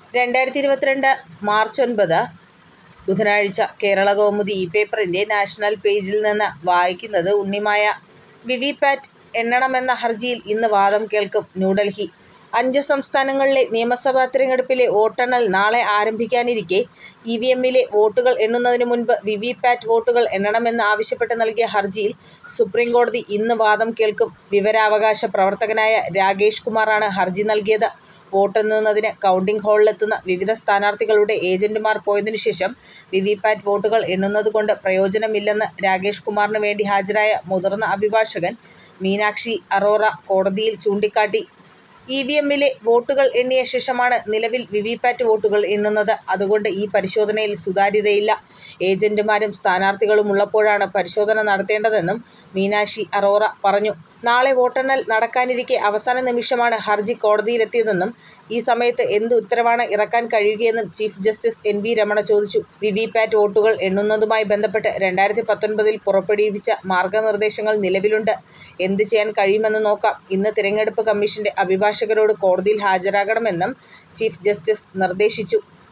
രണ്ടായിരത്തി ഇരുപത്തിരണ്ട് മാർച്ച് ഒൻപത് ബുധനാഴ്ച കേരളകൗമുദി ഈ പേപ്പറിൻ്റെ നാഷണൽ പേജിൽ നിന്ന് വായിക്കുന്നത് ഉണ്ണിമായ. വിവിപാറ്റ് എണ്ണണമെന്ന ഹർജിയിൽ ഇന്ന് വാദം കേൾക്കും ന്യൂഡൽഹി അഞ്ച് സംസ്ഥാനങ്ങളിലെ നിയമസഭാ തിരഞ്ഞെടുപ്പിലെ വോട്ടെണ്ണൽ നാളെ ആരംഭിക്കാനിരിക്കെ ഇവിഎമ്മിലെ വോട്ടുകൾ എണ്ണുന്നതിനു മുൻപ് വിവിപാറ്റ് വോട്ടുകൾ എണ്ണണമെന്ന് ആവശ്യപ്പെട്ട് നൽകിയ ഹർജിയിൽ സുപ്രീംകോടതി ഇന്ന് വാദം കേൾക്കും. വിവരാവകാശ പ്രവർത്തകനായ രാകേഷ് കുമാറാണ് ഹർജി നൽകിയത്. വോട്ടെണ്ണുന്നതിന് കൗണ്ടിംഗ് ഹാളിലെത്തുന്ന വിവിധ സ്ഥാനാർത്ഥികളുടെ ഏജന്റുമാർ പോയതിനുശേഷം വിവിപാറ്റ് വോട്ടുകൾ എണ്ണുന്നതുകൊണ്ട് പ്രയോജനമില്ലെന്ന് രാകേഷ് കുമാറിന് വേണ്ടി ഹാജരായ മുതിർന്ന അഭിഭാഷകൻ മീനാക്ഷി അറോറ കോടതിയിൽ ചൂണ്ടിക്കാട്ടി. ഇവിഎമ്മിലെ വോട്ടുകൾ എണ്ണിയ ശേഷമാണ് നിലവിൽ വിവിപാറ്റ് വോട്ടുകൾ എണ്ണുന്നത്. അതുകൊണ്ട് ഈ പരിശോധനയിൽ സുതാര്യതയില്ല. ഏജന്റുമാരും സ്ഥാനാർത്ഥികളുമുള്ളപ്പോഴാണ് പരിശോധന നടത്തേണ്ടതെന്നും മീനാക്ഷി അറോറ പറഞ്ഞു. നാളെ വോട്ടെണ്ണൽ നടക്കാനിരിക്കെ അവസാന നിമിഷമാണ് ഹർജി കോടതിയിലെത്തിയതെന്നും ഈ സമയത്ത് എന്ത് ഉത്തരവാണ് ഇറക്കാൻ കഴിയുകയെന്നും chief justice N V Ramana ചോദിച്ചു. വിവിപാറ്റ് വോട്ടുകൾ എണ്ണുന്നതുമായി ബന്ധപ്പെട്ട് രണ്ടായിരത്തി പത്തൊൻപതിൽ പുറപ്പെടുവിച്ച മാർഗനിർദേശങ്ങൾ നിലവിലുണ്ട്. എന്ത് ചെയ്യാൻ കഴിയുമെന്ന് നോക്കാം. ഇന്ന് തിരഞ്ഞെടുപ്പ് കമ്മീഷന്റെ അഭിഭാഷകരോട് കോടതിയിൽ ഹാജരാകണമെന്നും ചീഫ് ജസ്റ്റിസ് നിർദേശിച്ചു.